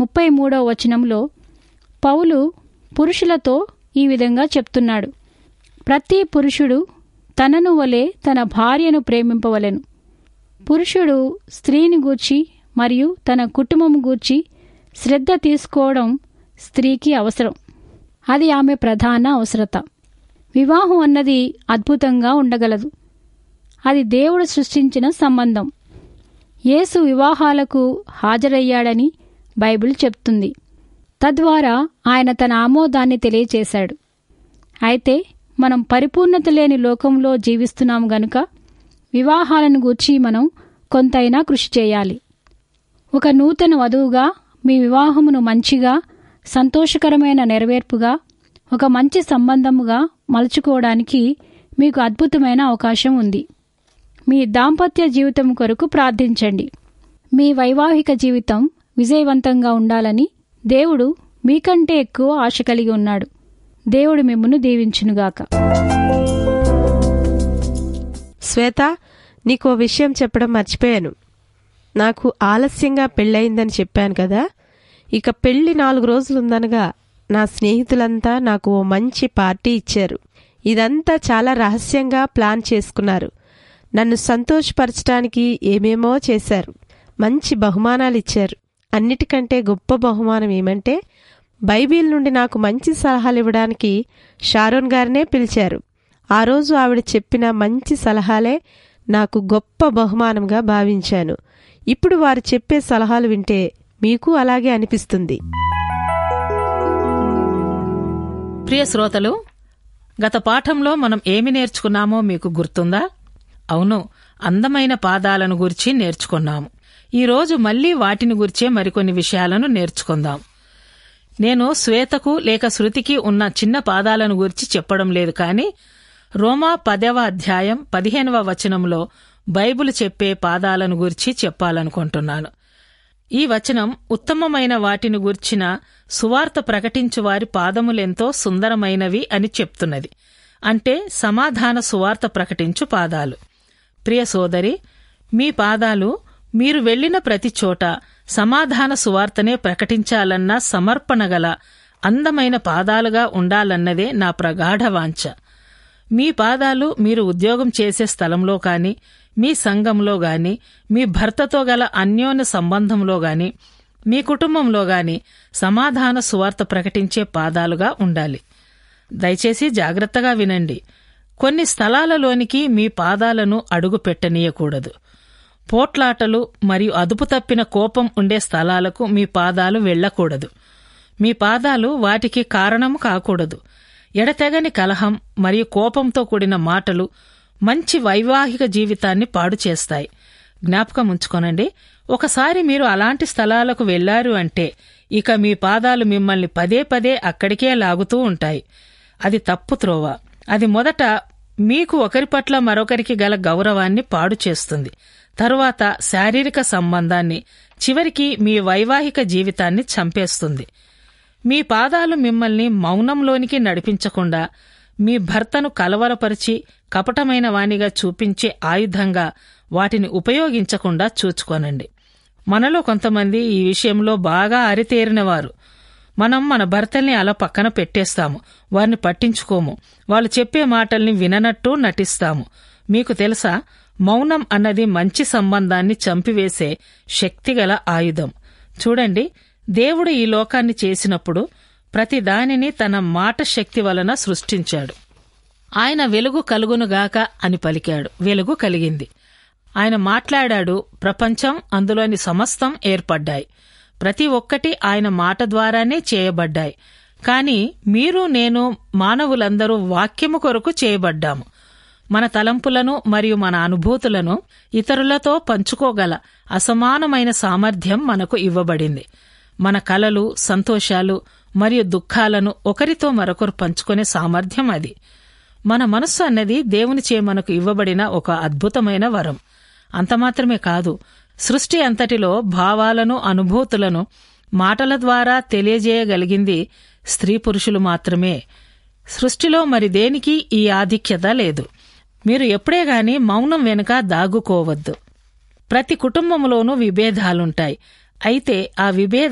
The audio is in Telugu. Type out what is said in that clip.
ముప్పై మూడో వచనంలో పౌలు పురుషులతో ఈ విధంగా చెప్తున్నాడు ప్రతి పురుషుడు తనను వలె తన భార్యను ప్రేమింపవలెను పురుషుడు స్త్రీని గూర్చి మరియు తన కుటుంబం గూర్చి శ్రద్ధ తీసుకోవడం స్త్రీకి అవసరం అది ఆమె ప్రధాన అవసరత వివాహం అన్నది అద్భుతంగా ఉండగలదు అది దేవుడు సృష్టించిన సంబంధం యేసు వివాహాలకు హాజరయ్యాడని బైబిల్ చెప్తుంది తద్వారా ఆయన తన ఆమోదాన్ని తెలియచేశాడు అయితే మనం పరిపూర్ణత లేని లోకంలో జీవిస్తున్నాం గనుక వివాహాలను గూర్చి మనం కొంతైనా కృషి చేయాలి ఒక నూతన వధువుగా మీ వివాహమును మంచిగా సంతోషకరమైన నెరవేర్పుగా ఒక మంచి సంబంధముగా మలుచుకోవడానికి మీకు అద్భుతమైన అవకాశం ఉంది మీ దాంపత్య జీవితం కొరకు ప్రార్థించండి మీ వైవాహిక జీవితం విజయవంతంగా ఉండాలని దేవుడు మీకంటే ఎక్కువ ఆశ కలిగి ఉన్నాడు దేవుడు మిమ్మను దీవించునుగాక శ్వేత నీకో విషయం చెప్పడం మర్చిపోయాను నాకు ఆలస్యంగా పెళ్ళయిందని చెప్పాను కదా ఇక పెళ్లి నాలుగు రోజులుందనగా నా స్నేహితులంతా నాకు ఓ మంచి పార్టీ ఇచ్చారు ఇదంతా చాలా రహస్యంగా ప్లాన్ చేసుకున్నారు నన్ను సంతోషపరచడానికి ఏమేమో చేశారు మంచి బహుమానాలు ఇచ్చారు అన్నిటికంటే గొప్ప బహుమానం ఏమంటే బైబిల్ నుండి నాకు మంచి సలహాలు ఇవ్వడానికి షారోన్ గారినే పిలిచారు ఆ రోజు ఆవిడ చెప్పిన మంచి సలహాలే నాకు గొప్ప బహుమానంగా భావించాను ఇప్పుడు వారు చెప్పే సలహాలు వింటే మీకు అలాగే అనిపిస్తుంది ప్రియ శ్రోతలు గత పాఠంలో మనం ఏమి నేర్చుకున్నామో మీకు గుర్తుందా అవును అందమైన పాదాలను గురించి నేర్చుకున్నాము ఈ రోజు మళ్లీ వాటిని గురించే మరికొన్ని విషయాలను నేర్చుకుందాం నేను శ్వేతకు లేక శృతికి ఉన్న చిన్న పాదాలను గురించి చెప్పడం లేదు కానీ రోమా పదవ అధ్యాయం పదిహేనవ వచనంలో బైబిల్ చెప్పే పాదాలను గురించి చెప్పాలనుకుంటున్నాను ఈ వచనం ఉత్తమమైన వాటిని గూర్చిన సువార్త ప్రకటించు వారి పాదములెంతో సుందరమైనవి అని చెప్తున్నది అంటే సమాధాన సువార్త ప్రకటించు పాదాలు ప్రియ సోదరి మీ పాదాలు మీరు వెళ్లిన ప్రతి చోట సమాధాన సువార్తనే ప్రకటించాలన్న సమర్పణ గల అందమైన పాదాలుగా ఉండాలన్నదే నా ప్రగాఢ వాంఛ మీ పాదాలు మీరు ఉద్యోగం చేసే స్థలంలో కాని మీ సంఘంలో గాని మీ భర్తతో గల అన్యోన్య సంబంధంలో గాని మీ కుటుంబంలో గాని సమాధాన సువార్త ప్రకటించే పాదాలుగా ఉండాలి దయచేసి జాగ్రత్తగా వినండి కొన్ని స్థలాలలోనికి మీ పాదాలను అడుగు పెట్టనీయకూడదు పోట్లాటలు మరియు అదుపు తప్పిన కోపం ఉండే స్థలాలకు మీ పాదాలు వెళ్ళకూడదు మీ పాదాలు వాటికి కారణం కాకూడదు ఎడతెగని కలహం మరియు కోపంతో కూడిన మాటలు మంచి వైవాహిక జీవితాన్ని పాడు చేస్తాయి జ్ఞాపకం ఉంచుకోనండి ఒకసారి మీరు అలాంటి స్థలాలకు వెళ్లారు అంటే ఇక మీ పాదాలు మిమ్మల్ని పదే పదే అక్కడికే లాగుతూ ఉంటాయి అది తప్పు త్రోవ అది మొదట మీకు ఒకరి పట్ల మరొకరికి గల గౌరవాన్ని పాడు చేస్తుంది తరువాత శారీరక సంబంధాన్ని చివరికి మీ వైవాహిక జీవితాన్ని చంపేస్తుంది మీ పాదాలు మిమ్మల్ని మౌనంలోనికి నడిపించకుండా మీ భర్తను కలవరపరిచి కపటమైన వానిగా చూపించే ఆయుధంగా వాటిని ఉపయోగించకుండా చూచుకోనండి మనలో కొంతమంది ఈ విషయంలో బాగా అరితేరినవారు మనం మన భర్తల్ని అలా పక్కన పెట్టేస్తాము వారిని పట్టించుకోము వాళ్ళు చెప్పే మాటల్ని విననట్టు నటిస్తాము మీకు తెలుసా మౌనం అన్నది మంచి సంబంధాన్ని చంపివేసే శక్తిగల ఆయుధం చూడండి దేవుడు ఈ లోకాన్ని చేసినప్పుడు ప్రతి దానిని తన మాట శక్తి వలన సృష్టించాడు ఆయన వెలుగు కలుగునుగాక అని పలికాడు వెలుగు కలిగింది ఆయన మాట్లాడాడు ప్రపంచం అందులోని సమస్తం ఏర్పడ్డాయి ప్రతి ఒక్కటి ఆయన మాట ద్వారానే చేయబడ్డాయి కాని మీరు నేను మానవులందరూ వాక్యము కొరకు చేయబడ్డాము మన తలంపులను మరియు మన అనుభూతులను ఇతరులతో పంచుకోగల అసమానమైన సామర్థ్యం మనకు ఇవ్వబడింది మన కలలు సంతోషాలు మరియు దుఃఖాలను ఒకరితో మరొకరు పంచుకునే సామర్థ్యం అది మన మనస్సు అన్నది దేవునిచే మనకు ఇవ్వబడిన ఒక అద్భుతమైన వరం అంతమాత్రమే కాదు సృష్టి అంతటిలో భావాలను అనుభూతులను మాటల ద్వారా తెలియజేయగలిగింది స్త్రీ పురుషులు మాత్రమే సృష్టిలో మరి దేనికి ఈ ఆధిక్యత లేదు మీరు ఎప్పుడే గాని మౌనం వెనుక దాగుకోవద్దు ప్రతి కుటుంబంలోనూ విభేదాలుంటాయి అయితే ఆ విభేద